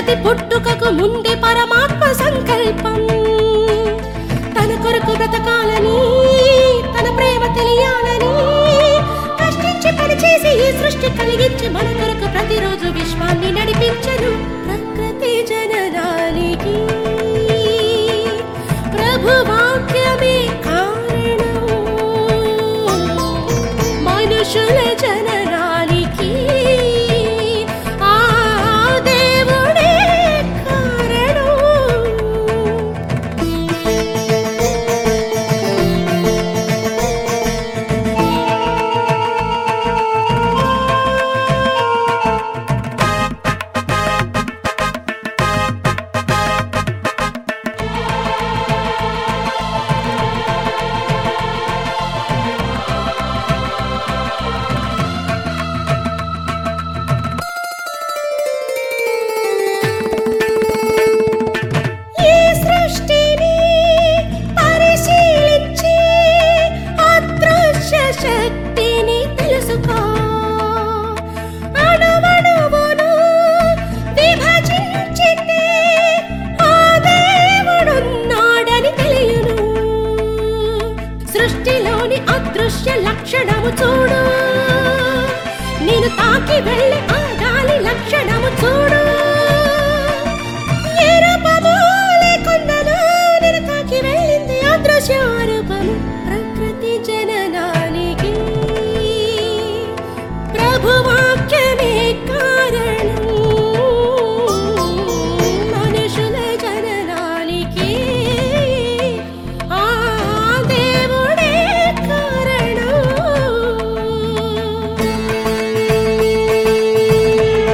ప్రతి పుట్టుకకు ముందే పరమాత్మ సంకల్పం తన కొరకు బ్రతకాలని తన ప్రేమ తెలియాలని కష్టించి పనిచేసి ఈ సృష్టి కలిగించి మన కొరకు ప్రతిరోజు విశ్వాన్ని నడిపించను ప్రకృతి జననానికి ప్రభు వాక్యమే కారణం మనుషుల జననానికి ఆ దేవుడే కారణం ఈ సృష్టిని పరిశీలించి అదృశ్య శక్తిని తెలుసుకో అణువణువును విభజించితే ఆ దేవుడున్నాడని తెలియను సృష్టిలోని అదృశ్య లక్షణము చూడు నేను తాకి వెళ్ళి ఆ గాలి లక్షణము చూడు ఏ రూపము లేకుండాను నేను తాకి వెళ్ళింది అదృశ్య రూపము ప్రకృతి జననానికి ప్రభు వాక్యమే కారణం మనుషుల జననానికి ఆ దేవుడే కారణం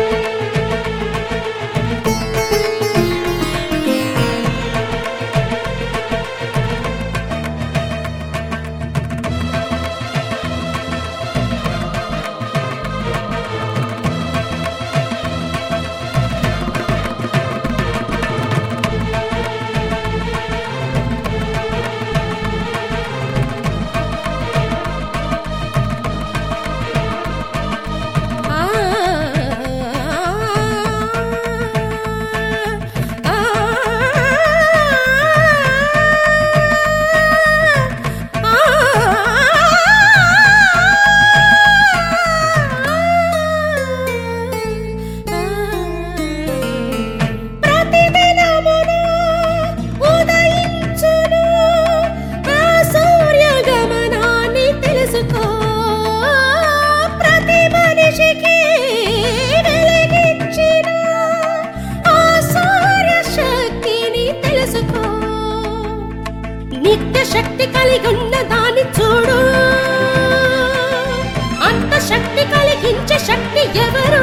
ప్రతిదినమును ఉదయించును ఆ సూర్యగమనాన్ని తెలుసుకో ప్రతి మనిషికి వెలిగించిన ఆ సూర్య శక్తిని తెలుసుకో నిత్య శక్తి కలిగి ఉన్న దాన్ని చూడు అంత శక్తి కలిగించే శక్తి ఎవరు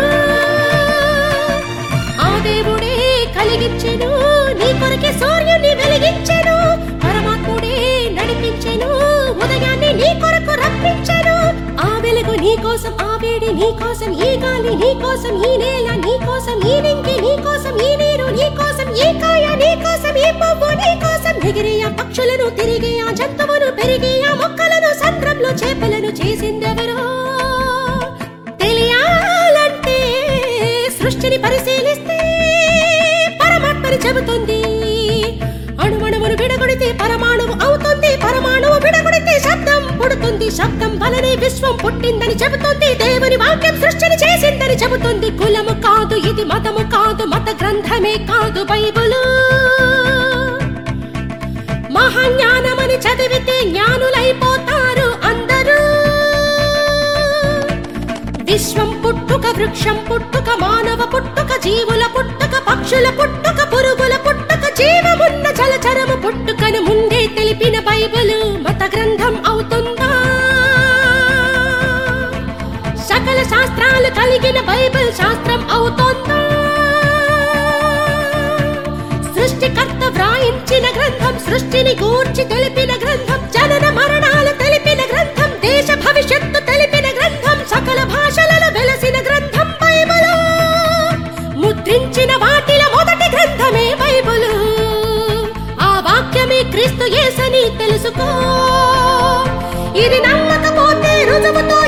ఆ దేవుడే కలిగించెను నీ కొరకే సూర్యుని వెలిగించెను పరమాత్ముడే నడిపించెను ఉదయాన్ని నీ కొరకు రప్పించెను ఆ వెలుగు నీ కోసం ఆ వేడి నీ కోసం ఈ గాలి నీ కోసం ఈ నేల నీ కోసం ఈ నింగి నీ కోసం ఈ నీరు నీ కోసం ఈ కాయ నీ కోసం ఈ పువ్వు నీ కోసం ఎగిరే ఆ పక్షులను తిరిగే ఆ జంతువును పెరిగే ఆ మొక్కలను సంద్రంలో చేపలను చేసిందెవరో తెలియాలంటే సృష్టిని పరిశీలిస్తే పరమాత్మని చెబుతుంది అణువణువును విడగొడితే పరమాణువు అవుతుంది పరమాణువు విడగొడితే శబ్దం పుడుతుంది శబ్దం వలనే విశ్వం పుట్టిందని చెబుతుంది దేవుని వాక్యం సృష్టిని చేసిందని చెబుతుంది కులము కాదు ఇది మతము కాదు మత గ్రంథమే కాదు బైబులు మహాజ్ఞానమని చదివితే జ్ఞానులైపోతారు అందరూ విశ్వం పుట్టుక వృక్షం పుట్టుక మానవ పుట్టుక జీవుల పుట్టుక పక్షుల పుట్టుక పురుగుల పుట్టుక జీవమున్న జలచరము పుట్టుకను ముందే తెలిపిన బైబిలు మత గ్రంథం అవుతుందా సకల శాస్త్రాలు కలిగిన బైబిల్ శాస్త్రం అవుతుందా సృష్టికర్త వ్రాయించిన గ్రంథం సృష్టిని గూర్చి తెలిపిన గ్రంథం జనన మరణాలు తెలిపిన గ్రంథం దేశ భవిష్యత్తు తెలిపిన గ్రంథం సకల భాషలలో వెలసిన గ్రంథం బైబిలు ముద్రించిన వాటిలో మొదటి గ్రంథమే బైబిలు ఆ వాక్యమే క్రీస్తు యేసని తెలుసుకో ఇది నమ్మకపోతే రుజువుతో